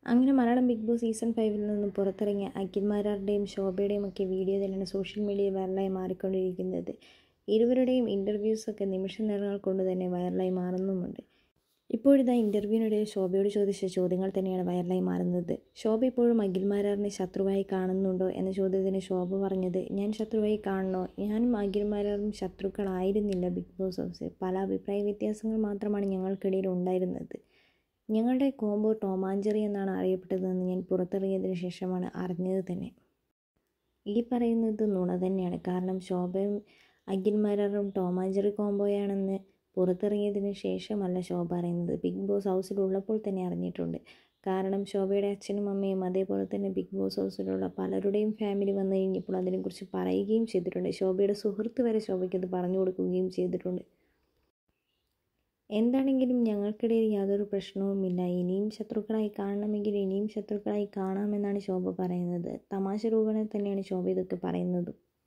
അങ്ങനെ Malayalam big boss season ഫൈവിൽ നിന്നും പുറത്തിറങ്ങിയ അഖിൽമാരാരുടെയും ശോഭയുടെയും ഒക്കെ വീഡിയോ തന്നെയാണ് സോഷ്യൽ മീഡിയയിൽ വൈറലായി മാറിക്കൊണ്ടിരിക്കുന്നത് ഇരുവരുടെയും ഇൻ്റർവ്യൂസൊക്കെ നിമിഷ നേരങ്ങൾ കൊണ്ട് തന്നെ വൈറലായി മാറുന്നുമുണ്ട് ഇപ്പോഴിതാ ഇൻ്റർവ്യൂവിനിടയിൽ ശോഭയോട് ചോദിച്ച ചോദ്യങ്ങൾ തന്നെയാണ് വൈറലായി മാറുന്നത് ശോഭ ഇപ്പോഴും അഖിൽമാരാറിനെ ശത്രുവായി കാണുന്നുണ്ടോ എന്ന ചോദ്യത്തിന് ശോഭ പറഞ്ഞത് ഞാൻ ശത്രുവായി കാണണോ ഞാനും അഖിൽമാരാറും ശത്രുക്കളായിരുന്നില്ല ബിഗ് ബോസ് ഹൗസിൽ പല അഭിപ്രായ വ്യത്യാസങ്ങൾ മാത്രമാണ് ഞങ്ങൾക്കിടയിൽ ഉണ്ടായിരുന്നത് ഞങ്ങളുടെ കോംബോ ടോമാഞ്ചറി എന്നാണ് അറിയപ്പെട്ടതെന്ന് ഞാൻ പുറത്തിറങ്ങിയതിന് ശേഷമാണ് അറിഞ്ഞത് തന്നെ ഈ പറയുന്നത് നുണ തന്നെയാണ് കാരണം ശോഭയും അഖിൽമാരും ടോമാഞ്ചറി കോംബോയാണെന്ന് പുറത്തിറങ്ങിയതിന് ശേഷമല്ല ശോഭ അറിയുന്നത് ബിഗ് ബോസ് ഹൗസിലുള്ളപ്പോൾ തന്നെ അറിഞ്ഞിട്ടുണ്ട് കാരണം ശോഭയുടെ അച്ഛനും അമ്മയും അതേപോലെ തന്നെ ബിഗ് ബോസ് ഹൗസിലുള്ള പലരുടെയും ഫാമിലി വന്നു കഴിഞ്ഞപ്പോൾ അതിനെക്കുറിച്ച് പറയുകയും ചെയ്തിട്ടുണ്ട് ശോഭയുടെ സുഹൃത്ത് വരെ ശോഭയ്ക്ക് അത് പറഞ്ഞു കൊടുക്കുകയും ചെയ്തിട്ടുണ്ട് എന്താണെങ്കിലും ഞങ്ങൾക്കിടയിൽ യാതൊരു പ്രശ്നവുമില്ല ഇനിയും ശത്രുക്കളായി കാണണമെങ്കിൽ ഇനിയും ശത്രുക്കളായി കാണാമെന്നാണ് ശോഭ പറയുന്നത് തമാശ രൂപേണ തന്നെയാണ് ശോഭ ഇതൊക്കെ പറയുന്നതും